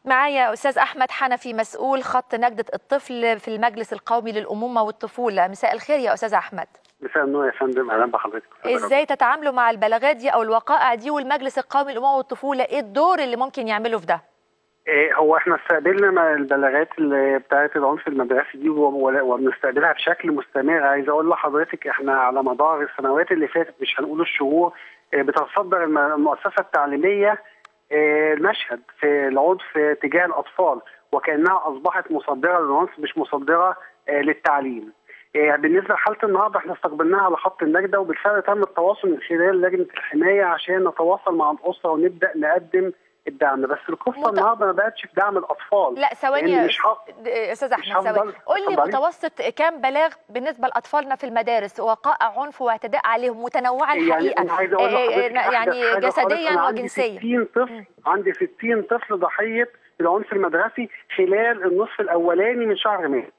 معايا استاذ احمد حنفي مسؤول خط نجده الطفل في المجلس القومي للامومه والطفوله مساء الخير يا استاذ احمد مساء النور يا فندم اهلا بحضرتك ازاي تتعاملوا مع البلاغات دي او الوقائع دي والمجلس القومي للامومه والطفوله ايه الدور اللي ممكن يعمله في ده إيه هو احنا استقبلنا مع البلاغات اللي بتاعت العنف المدرسي دي وبنستقبلها بشكل مستمر عايز اقول لحضرتك احنا على مدار السنوات اللي فاتت مش هنقول الشهور إيه بتتصدر المؤسسه التعليميه إيه المشهد في العنف تجاه الاطفال وكانها اصبحت مصدره للعنف مش مصدره للتعليم. بالنسبه لحاله النهارده احنا استقبلناها على خط النجده وبالفعل تم التواصل من خلال لجنه الحمايه عشان نتواصل مع الاسره ونبدا نقدم الدعم بس القصه مت... النهارده ما بقتش في دعم الاطفال لا ثواني يا استاذ احمد ثواني قول لي متوسط كام بلاغ بالنسبه لاطفالنا في المدارس وقائع عنف واعتداء عليهم متنوعه الحقيقه يعني, عايز أقول يعني جسديا وجنسيا 60 طفل م. عندي 60 طفل ضحيه العنف المدرسي خلال النصف الاولاني من شهر مارس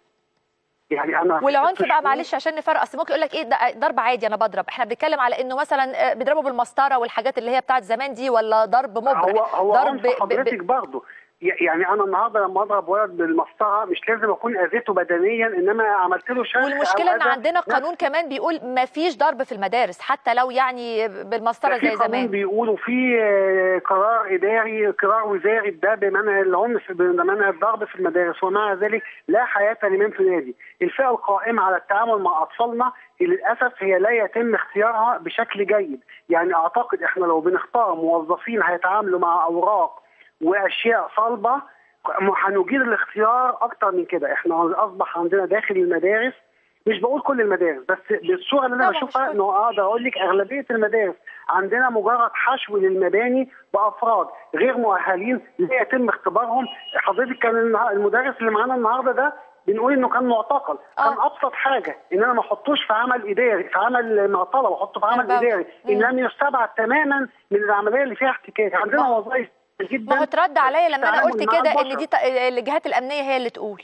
يعني انا والعنف بقى معلش عشان نفرق اصل ممكن يقول لك ايه ضرب عادي انا بضرب احنا بنتكلم على انه مثلا بيضربوا بالمسطره والحاجات اللي هي بتاعت زمان دي ولا ضرب مبرح هو هو ضرب حضرتك ب... برضه يعني انا النهارده لما اضرب ولد بالمسطره مش لازم اكون اذيته بدنيا انما عملت له شرخ والمشكله ان عندنا قانون كمان بيقول ما فيش ضرب في المدارس حتى لو يعني بالمسطره زي زمان قانون بيقول وفي قرار اداري قرار وزاري ده بمنع العنف بمنع الضرب في المدارس ومع ذلك لا حياه لمن في نادي الفئه القائمه على التعامل مع اطفالنا للاسف هي لا يتم اختيارها بشكل جيد يعني اعتقد احنا لو بنختار موظفين هيتعاملوا مع اوراق واشياء صلبه هنجيد الاختيار اكتر من كده احنا اصبح عندنا داخل المدارس مش بقول كل المدارس بس بالصوره اللي انا بشوفها انه اقدر اقول لك اغلبيه المدارس عندنا مجرد حشو للمباني بافراد غير مؤهلين لا يتم اختبارهم حضرتك كان المدرس اللي معانا النهارده ده بنقول انه كان معتقل آه. كان ابسط حاجه ان انا ما احطوش في عمل اداري في عمل معطله واحطه في عمل اداري ان لم يستبعد تماما من العمليه اللي فيها احتكاك عندنا وظائف جدا ما هو اترد عليا لما انا قلت كده ان دي الجهات الامنيه هي اللي تقول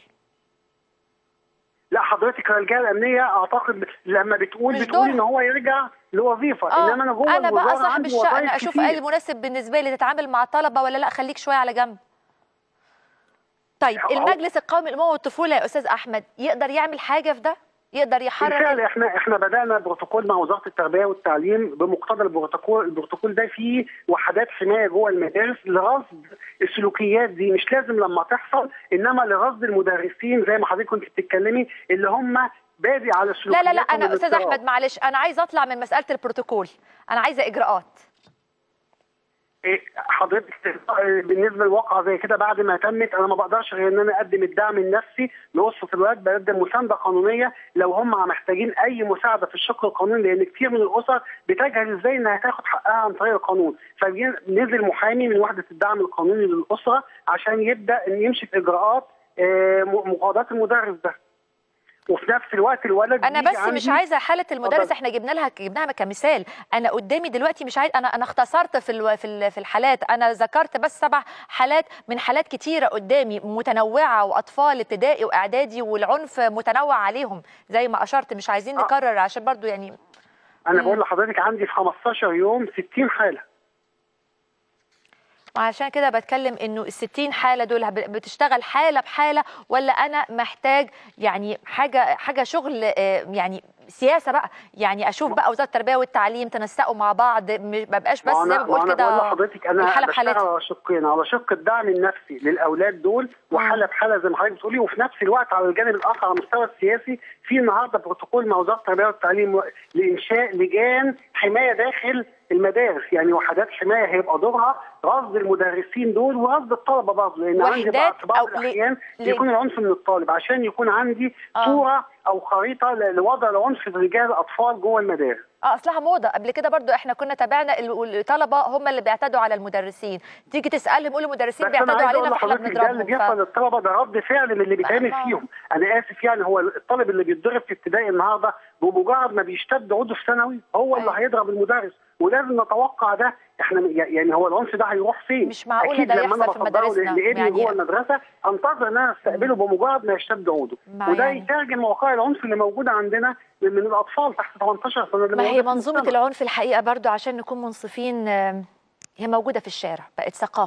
لا حضرتك الجهه الامنيه اعتقد لما بتقول بتقول ان هو يرجع لوظيفه آه. انما انا جوه انا بقى صاحب الشأن اشوف ايه المناسب بالنسبه لي تتعامل مع طلبه ولا لا خليك شويه على جنب طيب المجلس القومي للامومه والطفوله يا استاذ احمد يقدر يعمل حاجه في ده يقدر يحرك بالفعل احنا احنا بدانا بروتوكول مع وزاره التربيه والتعليم بمقتضى البروتوكول البروتوكول ده فيه وحدات حمايه جوه المدارس لرصد السلوكيات دي مش لازم لما تحصل انما لرصد المدرسين زي ما حضرتك كنت بتتكلمي اللي هم بادي على السلوكيات لا لا لا انا استاذ احمد معلش انا عايز اطلع من مساله البروتوكول انا عايزه اجراءات حضرتك بالنسبه لواقعه زي كده بعد ما تمت انا ما بقدرش غير ان انا اقدم الدعم النفسي لاسره الولاد بقدم مسانده قانونيه لو هم محتاجين اي مساعده في الشق القانوني لان كتير من الاسر بتجهل ازاي انها تاخد حقها عن طريق القانون فنزل محامي من وحده الدعم القانوني للاسره عشان يبدا ان يمشي في اجراءات مقاضاه المدرس ده وفي نفس الوقت الولد انا بس مش عايزه حاله المدرس احنا جبنا لها جبناها كمثال انا قدامي دلوقتي مش عايز انا انا اختصرت في الو... في في الحالات انا ذكرت بس سبع حالات من حالات كتيره قدامي متنوعه واطفال ابتدائي واعدادي والعنف متنوع عليهم زي ما اشرت مش عايزين نكرر عشان برضو يعني انا بقول لحضرتك عندي في 15 يوم 60 حاله وعشان كده بتكلم انه ال 60 حاله دول بتشتغل حاله بحاله ولا انا محتاج يعني حاجه حاجه شغل يعني سياسه بقى يعني اشوف بقى وزاره التربيه والتعليم تنسقوا مع بعض ما بقاش بس زي ما بقول كده بقول لحضرتك انا الحاله بشتغل على شقين على شق الدعم النفسي للاولاد دول وحاله بحاله زي ما حضرتك بتقولي وفي نفس الوقت على الجانب الاخر على المستوى السياسي في النهارده بروتوكول مع وزاره التربيه والتعليم لانشاء لجان حمايه داخل المدارس يعني وحدات حمايه هيبقى دورها رصد المدرسين دول ورصد الطلبه برضه لان عندي بعض الاحيان بيكون العنف من الطالب عشان يكون عندي آه. صوره او خريطه لوضع العنف رجال الاطفال جوه المدارس اه اصلها موضه قبل كده برضو احنا كنا تابعنا الطلبه هم اللي بيعتدوا على المدرسين تيجي تسالهم يقولوا المدرسين بيعتدوا علينا فاحنا بنضربهم ده اللي بيحصل للطلبه ده رد فعل من اللي بيتعمل فيهم انا اسف يعني هو الطالب اللي بيتضرب في ابتدائي النهارده بمجرد ما بيشتد عضو في ثانوي هو اللي هيضرب المدرس ولازم نتوقع ده احنا يعني هو العنف ده هيروح فين؟ مش معقول ده يحصل في مدارسنا لابني يعني جوه المدرسه انتظر ان انا استقبله بمجرد ما يشتد عوده وده يعني. يترجم مواقع العنف اللي موجوده عندنا من الاطفال تحت 18 سنه ما هي منظومه العنف الحقيقه برضو عشان نكون منصفين هي موجوده في الشارع بقت ثقافه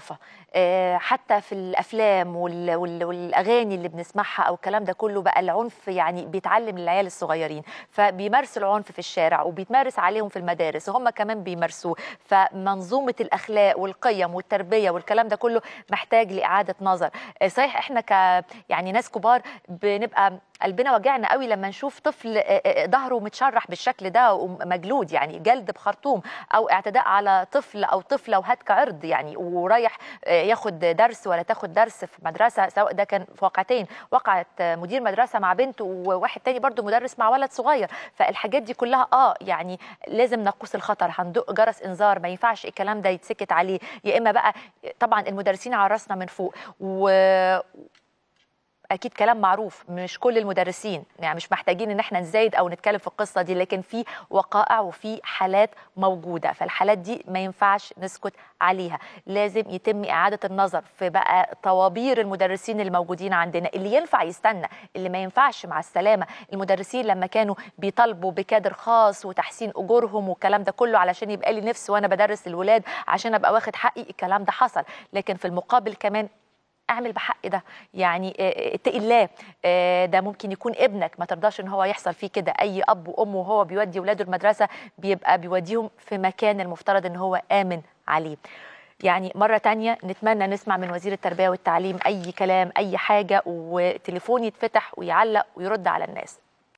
آه، حتى في الافلام وال- وال- والاغاني اللي بنسمعها او الكلام ده كله بقى العنف يعني بيتعلم للعيال الصغيرين فبيمارسوا العنف في الشارع وبيتمارس عليهم في المدارس وهم كمان بيمارسوه فمنظومه الاخلاق والقيم والتربيه والكلام ده كله محتاج لاعاده نظر آه، صحيح احنا ك يعني ناس كبار بنبقى قلبنا وجعنا قوي لما نشوف طفل آه، آه، ظهره متشرح بالشكل ده ومجلود يعني جلد بخرطوم او اعتداء على طفل او طفله وهتك عرض يعني ورايح آه، ياخد درس ولا تاخد درس في مدرسه سواء ده كان في واقعتين وقعت آه، مدير مدرسه مع بنت وواحد تاني برضو مدرس مع ولد صغير فالحاجات دي كلها اه يعني لازم نقوس الخطر هندق جرس انذار ما ينفعش الكلام ده يتسكت عليه يا اما بقى طبعا المدرسين على راسنا من فوق و اكيد كلام معروف مش كل المدرسين يعني مش محتاجين ان احنا نزايد او نتكلم في القصه دي لكن في وقائع وفي حالات موجوده فالحالات دي ما ينفعش نسكت عليها لازم يتم اعاده النظر في بقى طوابير المدرسين الموجودين عندنا اللي ينفع يستنى اللي ما ينفعش مع السلامه المدرسين لما كانوا بيطالبوا بكادر خاص وتحسين اجورهم والكلام ده كله علشان يبقى لي نفس وانا بدرس الولاد عشان ابقى واخد حقي الكلام ده حصل لكن في المقابل كمان اعمل بحق ده يعني آه، اتقي الله آه، ده ممكن يكون ابنك ما ترضاش ان هو يحصل فيه كده اي اب وام وهو بيودي ولاده المدرسه بيبقى بيوديهم في مكان المفترض ان هو امن عليه يعني مرة تانية نتمنى نسمع من وزير التربية والتعليم أي كلام أي حاجة وتليفون يتفتح ويعلق ويرد على الناس